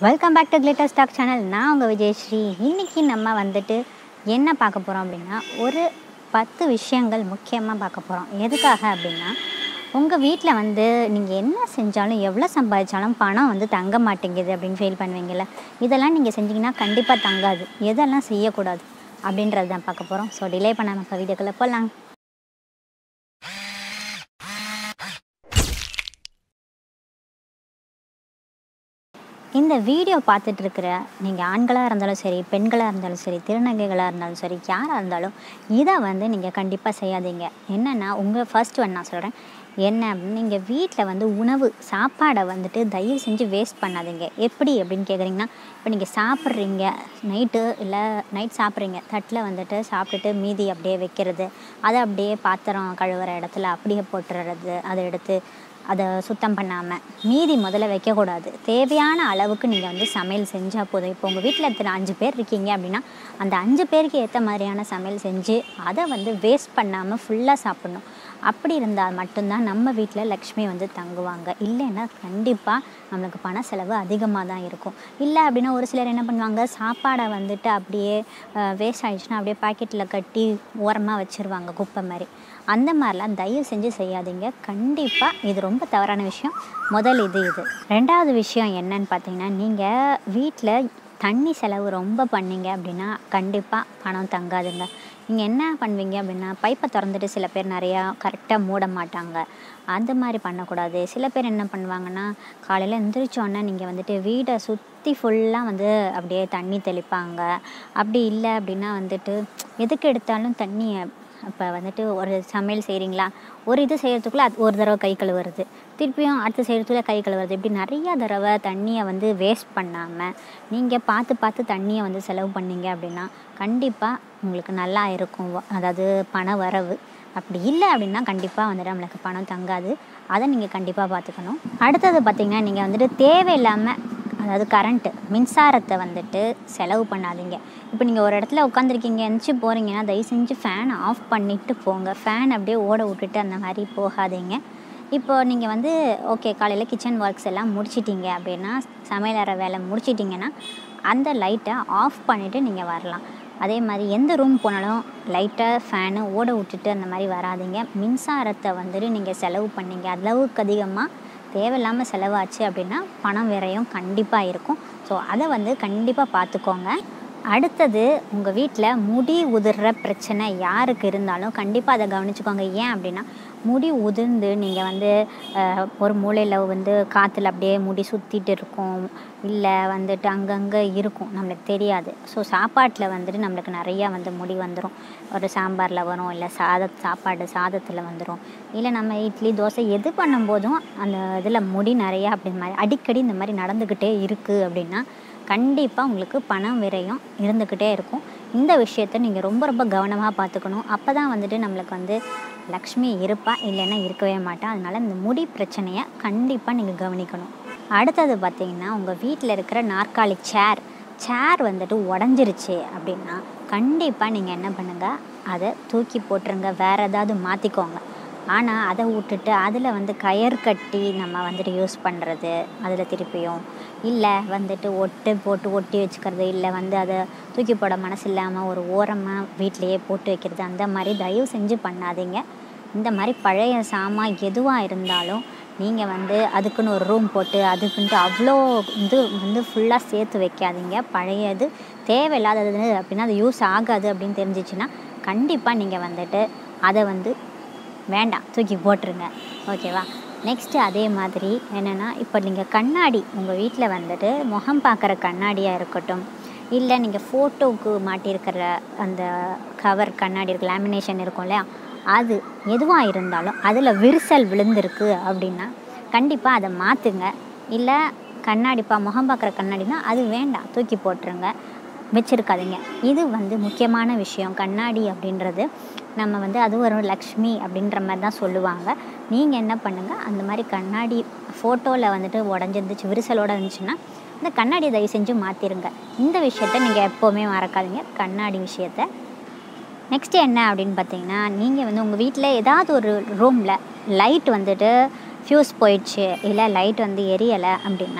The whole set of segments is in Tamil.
welcome back to Glitter Stock channel நான் உங்கள் விஜயஸ்ரீ இன்றைக்கி நம்ம வந்துட்டு என்ன பார்க்க போகிறோம் அப்படின்னா ஒரு பத்து விஷயங்கள் முக்கியமாக பார்க்க போகிறோம் எதுக்காக அப்படின்னா உங்கள் வீட்டில் வந்து நீங்கள் என்ன செஞ்சாலும் எவ்வளோ சம்பாதிச்சாலும் பணம் வந்து தங்க மாட்டேங்குது அப்படின்னு ஃபீல் பண்ணுவீங்கள்ல இதெல்லாம் நீங்கள் செஞ்சீங்கன்னா கண்டிப்பாக தங்காது எதெல்லாம் செய்யக்கூடாது அப்படின்றது தான் பார்க்க போகிறோம் ஸோ டிலே பண்ணாமல் இப்போ வீடியோக்குள்ளே போகலாம் இந்த வீடியோ பார்த்துட்டு இருக்கிற நீங்கள் ஆண்களாக இருந்தாலும் சரி பெண்களாக இருந்தாலும் சரி திருநங்கைகளாக இருந்தாலும் சரி யாராக இருந்தாலும் இதை வந்து நீங்கள் கண்டிப்பாக செய்யாதீங்க என்னென்னா உங்கள் ஃபர்ஸ்ட் ஒன் நான் சொல்கிறேன் என்ன அப்படின்னு நீங்கள் வீட்டில் வந்து உணவு சாப்பாடை வந்துட்டு தயவு செஞ்சு வேஸ்ட் பண்ணாதீங்க எப்படி அப்படின்னு கேட்குறீங்கன்னா இப்போ நீங்கள் சாப்பிட்றீங்க நைட்டு இல்லை நைட் சாப்பிட்றீங்க தட்டில் வந்துட்டு சாப்பிட்டுட்டு மீதி அப்படியே வைக்கிறது அதை அப்படியே பாத்திரம் கழுவுற இடத்துல அப்படியே போட்டுறது அதை எடுத்து அதை சுத்தம் பண்ணாமல் மீதி முதல்ல வைக்கக்கூடாது தேவையான அளவுக்கு நீங்கள் வந்து சமையல் செஞ்சால் போதும் இப்போ உங்கள் வீட்டில் எத்தனை அஞ்சு பேர் இருக்கீங்க அப்படின்னா அந்த அஞ்சு பேருக்கு ஏற்ற மாதிரியான சமையல் செஞ்சு அதை வந்து வேஸ்ட் பண்ணாமல் ஃபுல்லாக சாப்பிட்ணும் அப்படி இருந்தால் மட்டும்தான் நம்ம வீட்டில் லக்ஷ்மி வந்து தங்குவாங்க இல்லைன்னா கண்டிப்பாக நம்மளுக்கு பண செலவு அதிகமாக தான் இருக்கும் இல்லை அப்படின்னா ஒரு சிலர் என்ன பண்ணுவாங்க சாப்பாடை வந்துட்டு அப்படியே வேஸ்ட் ஆகிடுச்சுன்னா அப்படியே பாக்கெட்டில் கட்டி ஓரமாக வச்சுருவாங்க குப்பை மாதிரி அந்த மாதிரிலாம் தயவு செஞ்சு செய்யாதீங்க கண்டிப்பாக இது ரொம்ப தவறான விஷயம் முதல் இது இது ரெண்டாவது விஷயம் என்னன்னு பார்த்தீங்கன்னா நீங்கள் வீட்டில் தண்ணி செலவு ரொம்ப பண்ணீங்க அப்படின்னா கண்டிப்பாக பணம் தங்காதுங்க நீங்கள் என்ன பண்ணுவீங்க அப்படின்னா பைப்பை திறந்துட்டு சில பேர் நிறையா கரெக்டாக மூட மாட்டாங்க அந்த மாதிரி பண்ணக்கூடாது சில பேர் என்ன பண்ணுவாங்கன்னா காலையில் எந்திரிச்சோன்னே நீங்கள் வந்துட்டு வீடை சுற்றி ஃபுல்லாக வந்து அப்படியே தண்ணி தெளிப்பாங்க அப்படி இல்லை அப்படின்னா வந்துட்டு எதுக்கு எடுத்தாலும் தண்ணியை இப்போ வந்துட்டு ஒரு சமையல் செய்கிறீங்களா ஒரு இது செய்கிறதுக்குள்ளே அது ஒரு தடவை கை கழுவுறது திருப்பியும் அடுத்து செய்கிறதுக்குள்ளே கை கழுவுறது இப்படி நிறையா தடவை தண்ணியை வந்து வேஸ்ட் பண்ணாமல் நீங்கள் பார்த்து பார்த்து தண்ணியை வந்து செலவு பண்ணீங்க அப்படின்னா கண்டிப்பாக உங்களுக்கு நல்லா இருக்கும் அதாவது பண வரவு அப்படி இல்லை அப்படின்னா கண்டிப்பாக வந்துட்டு நம்மளுக்கு பணம் தங்காது அதை நீங்கள் கண்டிப்பாக பார்த்துக்கணும் அடுத்தது பார்த்திங்கன்னா நீங்கள் வந்துட்டு தேவையில்லாமல் அதாவது கரண்ட்டு மின்சாரத்தை வந்துட்டு செலவு பண்ணாதீங்க இப்போ நீங்கள் ஒரு இடத்துல உட்காந்துருக்கீங்க எந்திரிச்சு போகிறீங்கன்னா தயவு செஞ்சு ஃபேன் ஆஃப் பண்ணிவிட்டு போங்க ஃபேன் அப்படியே ஓட விட்டுட்டு அந்த மாதிரி போகாதீங்க இப்போ நீங்கள் வந்து ஓகே காலையில் கிச்சன் ஒர்க்ஸ் எல்லாம் முடிச்சிட்டிங்க அப்படின்னா சமையலறை வேலை முடிச்சிட்டிங்கன்னா அந்த லைட்டை ஆஃப் பண்ணிவிட்டு நீங்கள் வரலாம் அதே மாதிரி எந்த ரூம் போனாலும் லைட்டாக ஃபேனு ஓட விட்டுட்டு அந்த மாதிரி வராதிங்க மின்சாரத்தை வந்துட்டு நீங்கள் செலவு பண்ணீங்க அளவுக்கு அதிகமாக தேவையில்லாமல் செலவாச்சு அப்படின்னா பணம் விரையும் கண்டிப்பாக இருக்கும் ஸோ அதை வந்து கண்டிப்பாக பார்த்துக்கோங்க அடுத்தது உங்கள் வீட்டில் முடி உதிர்ற பிரச்சனை யாருக்கு இருந்தாலும் கண்டிப்பாக அதை கவனிச்சுக்கோங்க ஏன் அப்படின்னா முடி உதிர்ந்து நீங்கள் வந்து ஒரு மூலையில் வந்து காற்றுல அப்படியே முடி சுற்றிட்டு இருக்கும் இல்லை வந்துட்டு அங்கங்கே இருக்கும் நம்மளுக்கு தெரியாது ஸோ சாப்பாட்டில் வந்துட்டு நம்மளுக்கு நிறையா வந்து முடி வந்துடும் ஒரு சாம்பாரில் வரும் இல்லை சாத சாப்பாடு சாதத்தில் வந்துடும் இல்லை நம்ம இட்லி தோசை எது பண்ணும்போதும் அந்த இதில் முடி நிறையா அப்படி மாதிரி அடிக்கடி இந்த மாதிரி நடந்துக்கிட்டே இருக்குது அப்படின்னா கண்டிப்பாக உங்களுக்கு பணம் விரயம் இருந்துக்கிட்டே இருக்கும் இந்த விஷயத்த நீங்கள் ரொம்ப ரொம்ப கவனமாக பார்த்துக்கணும் அப்போ தான் வந்துட்டு நம்மளுக்கு வந்து லக்ஷ்மி இருப்பா இல்லைன்னா இருக்கவே மாட்டா அதனால் இந்த முடி பிரச்சனையை கண்டிப்பாக நீங்கள் கவனிக்கணும் அடுத்தது பார்த்திங்கன்னா உங்கள் வீட்டில் இருக்கிற நாற்காலி சேர் சேர் வந்துட்டு உடஞ்சிருச்சு அப்படின்னா கண்டிப்பாக நீங்கள் என்ன பண்ணுங்கள் அதை தூக்கி போட்டுருங்க வேறு ஏதாவது மாற்றிக்கோங்க ஆனால் அதை விட்டுட்டு அதில் வந்து கயர் கட்டி நம்ம வந்துட்டு யூஸ் பண்ணுறது அதில் திருப்பியும் இல்லை வந்துட்டு ஒட்டு போட்டு ஒட்டி வச்சுக்கிறது இல்லை வந்து அதை தூக்கி போட மனசு இல்லாமல் ஒரு ஓரமாக வீட்லேயே போட்டு வைக்கிறது அந்த மாதிரி தயவு செஞ்சு பண்ணாதீங்க இந்த மாதிரி பழைய சாமான் எதுவாக இருந்தாலும் நீங்கள் வந்து அதுக்குன்னு ஒரு ரூம் போட்டு அதுக்குன்ட்டு அவ்வளோ இது வந்து ஃபுல்லாக சேர்த்து வைக்காதீங்க பழையது தேவையில்லாதது அப்படின்னா அது யூஸ் ஆகாது அப்படின்னு தெரிஞ்சிச்சுன்னா கண்டிப்பாக நீங்கள் வந்துட்டு அதை வந்து வேண்டாம் தூக்கி போட்டுருங்க ஓகேவா நெக்ஸ்ட்டு அதே மாதிரி என்னென்னா இப்போ நீங்கள் கண்ணாடி உங்கள் வீட்டில் வந்துட்டு முகம் பார்க்குற கண்ணாடியாக இருக்கட்டும் இல்லை நீங்கள் ஃபோட்டோவுக்கு மாட்டியிருக்கிற அந்த கவர் கண்ணாடி இருக்கு லேமினேஷன் இருக்கும் இல்லையா அது எதுவாக இருந்தாலும் அதில் விரிசல் விழுந்திருக்கு அப்படின்னா கண்டிப்பாக அதை மாற்றுங்க இல்லை கண்ணாடிப்பா முகம் பார்க்குற கண்ணாடினா அது வேண்டாம் தூக்கி போட்டுருங்க வச்சுருக்காதீங்க இது வந்து முக்கியமான விஷயம் கண்ணாடி அப்படின்றது நம்ம வந்து அது ஒரு லக்ஷ்மி அப்படின்ற மாதிரி தான் சொல்லுவாங்க நீங்கள் என்ன பண்ணுங்கள் அந்த மாதிரி கண்ணாடி ஃபோட்டோவில் வந்துட்டு உடஞ்சிருந்துச்சு விரிசலோடு இருந்துச்சுன்னா இந்த கண்ணாடி தயவு செஞ்சு மாற்றிருங்க இந்த விஷயத்த நீங்கள் எப்போவுமே மறக்காதீங்க கண்ணாடி விஷயத்த நெக்ஸ்ட்டு என்ன அப்படின்னு பார்த்தீங்கன்னா நீங்கள் வந்து உங்கள் வீட்டில் ஏதாவது ஒரு ரூமில் லைட் வந்துட்டு ஃப்யூஸ் போயிடுச்சு இல்லை லைட் வந்து எரியலை அப்படின்னா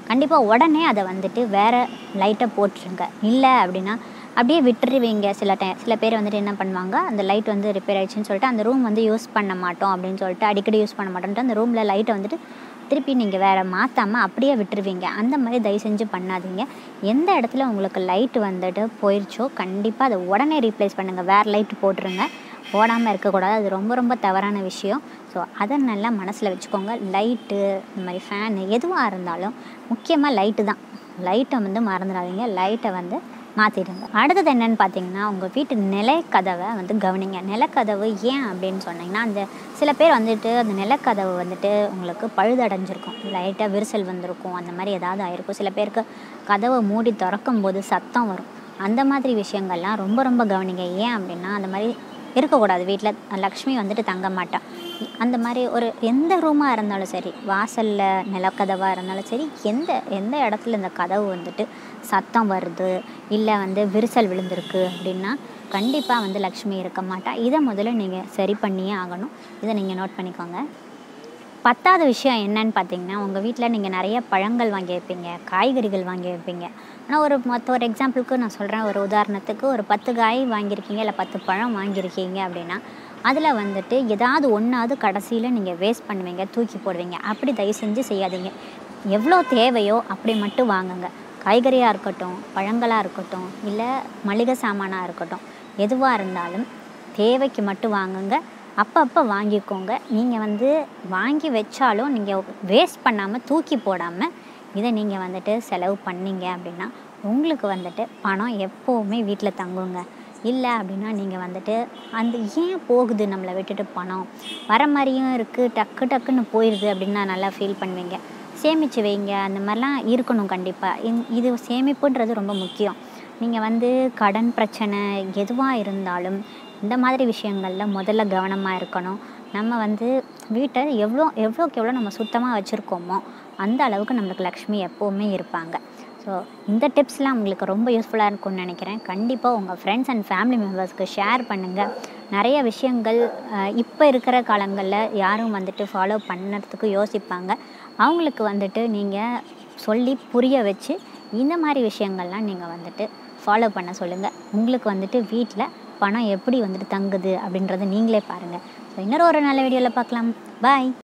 கண்டிப்பாக உடனே அதை வந்துட்டு வேறு லைட்டை போட்டுருங்க இல்லை அப்படின்னா அப்படியே விட்டுருவீங்க சில டைம் சில பேர் வந்துட்டு என்ன பண்ணுவாங்க அந்த லைட் வந்து ரிப்பேர் ஆயிடுச்சுன்னு சொல்லிட்டு அந்த ரூம் வந்து யூஸ் பண்ண மாட்டோம் அப்படின்னு சொல்லிட்டு அடிக்கடி யூஸ் பண்ண மாட்டோம்ட்டு அந்த ரூமில் லைட்டை வந்துட்டு திருப்பி நீங்கள் வேறு மாற்றாமல் அப்படியே விட்டுருவீங்க அந்த மாதிரி தயவு செஞ்சு பண்ணாதீங்க எந்த இடத்துல உங்களுக்கு லைட் வந்துட்டு போயிடுச்சோ கண்டிப்பாக அதை உடனே ரீப்ளேஸ் பண்ணுங்கள் வேறு லைட் போட்டுருங்க போடாமல் இருக்கக்கூடாது அது ரொம்ப ரொம்ப தவறான விஷயம் ஸோ அதை நல்லா மனசில் வச்சுக்கோங்க லைட்டு இந்த மாதிரி ஃபேனு எதுவாக இருந்தாலும் முக்கியமாக லைட்டு தான் லைட்டை வந்து மறந்துடாதீங்க லைட்டை வந்து மாற்றிடுங்க அடுத்தது என்னென்னு பார்த்தீங்கன்னா உங்கள் வீட்டு நிலக்கதவை வந்து கவனிங்க நிலக்கதவு ஏன் அப்படின்னு சொன்னீங்கன்னா அந்த சில பேர் வந்துட்டு அந்த நிலக்கதவு வந்துட்டு உங்களுக்கு பழுதடைஞ்சிருக்கும் லைட்டாக விரிசல் வந்திருக்கும் அந்த மாதிரி ஏதாவது ஆயிருக்கும் சில பேருக்கு கதவை மூடி திறக்கும் போது சத்தம் வரும் அந்த மாதிரி விஷயங்கள்லாம் ரொம்ப ரொம்ப கவனிங்க ஏன் அப்படின்னா அந்த மாதிரி இருக்கக்கூடாது வீட்டில் லக்ஷ்மி வந்துட்டு தங்க மாட்டான் அந்த மாதிரி ஒரு எந்த ரூமாக இருந்தாலும் சரி வாசலில் நிலக்கதவாக இருந்தாலும் சரி எந்த எந்த இடத்துல இந்த கதவு வந்துட்டு சத்தம் வருது இல்லை வந்து விரிசல் விழுந்திருக்கு அப்படின்னா கண்டிப்பாக வந்து லக்ஷ்மி இருக்க மாட்டா இதை முதல்ல நீங்கள் சரி பண்ணியே ஆகணும் இதை நீங்கள் நோட் பண்ணிக்கோங்க பத்தாவது விஷயம் என்னன்னு பார்த்தீங்கன்னா உங்கள் வீட்டில் நீங்கள் நிறைய பழங்கள் வாங்கி வைப்பீங்க காய்கறிகள் வாங்கி வைப்பீங்க ஆனால் ஒரு மொத்த ஒரு எக்ஸாம்பிளுக்கு நான் சொல்கிறேன் ஒரு உதாரணத்துக்கு ஒரு பத்து காய் வாங்கியிருக்கீங்க இல்லை பத்து பழம் வாங்கியிருக்கீங்க அப்படின்னா அதில் வந்துட்டு ஏதாவது ஒன்றாவது கடைசியில் நீங்கள் வேஸ்ட் பண்ணுவீங்க தூக்கி போடுவீங்க அப்படி தயவு செஞ்சு செய்யாதீங்க எவ்வளோ தேவையோ அப்படி மட்டும் வாங்குங்க காய்கறியாக இருக்கட்டும் பழங்களாக இருக்கட்டும் இல்லை மளிகை சாமானாக இருக்கட்டும் எதுவாக இருந்தாலும் தேவைக்கு மட்டும் வாங்குங்க அப்பப்போ வாங்கிக்கோங்க நீங்கள் வந்து வாங்கி வச்சாலும் நீங்கள் வேஸ்ட் பண்ணாமல் தூக்கி போடாமல் இதை நீங்கள் வந்துட்டு செலவு பண்ணீங்க அப்படின்னா உங்களுக்கு வந்துட்டு பணம் எப்போவுமே வீட்டில் தங்குங்க இல்லை அப்படின்னா நீங்கள் வந்துட்டு அந்த ஏன் போகுது நம்மளை விட்டுட்டு பணம் வர மாதிரியும் இருக்குது டக்கு டக்குன்னு போயிடுது அப்படின்னு நான் நல்லா ஃபீல் பண்ணுவீங்க சேமித்து வைங்க அந்த மாதிரிலாம் இருக்கணும் கண்டிப்பாக இந் இது சேமிப்புன்றது ரொம்ப முக்கியம் நீங்கள் வந்து கடன் பிரச்சனை எதுவாக இருந்தாலும் இந்த மாதிரி விஷயங்களில் முதல்ல கவனமாக இருக்கணும் நம்ம வந்து வீட்டை எவ்வளோ எவ்வளோக்கு எவ்வளோ நம்ம சுத்தமாக வச்சுருக்கோமோ அந்த அளவுக்கு நம்மளுக்கு லக்ஷ்மி எப்போவுமே இருப்பாங்க ஸோ இந்த டிப்ஸ்லாம் உங்களுக்கு ரொம்ப யூஸ்ஃபுல்லாக இருக்கும்னு நினைக்கிறேன் கண்டிப்பாக உங்கள் ஃப்ரெண்ட்ஸ் அண்ட் ஃபேமிலி மெம்பர்ஸ்க்கு ஷேர் பண்ணுங்கள் நிறைய விஷயங்கள் இப்போ இருக்கிற காலங்களில் யாரும் வந்துட்டு ஃபாலோ பண்ணுறதுக்கு யோசிப்பாங்க அவங்களுக்கு வந்துட்டு நீங்கள் சொல்லி புரிய வச்சு இந்த மாதிரி விஷயங்கள்லாம் நீங்கள் வந்துட்டு ஃபாலோ பண்ண சொல்லுங்கள் உங்களுக்கு வந்துட்டு வீட்டில் பணம் எப்படி வந்துட்டு தங்குது அப்படின்றத நீங்களே பாருங்கள் ஸோ இன்னொரு ஒரு நல்ல வீடியோவில் பார்க்கலாம் பாய்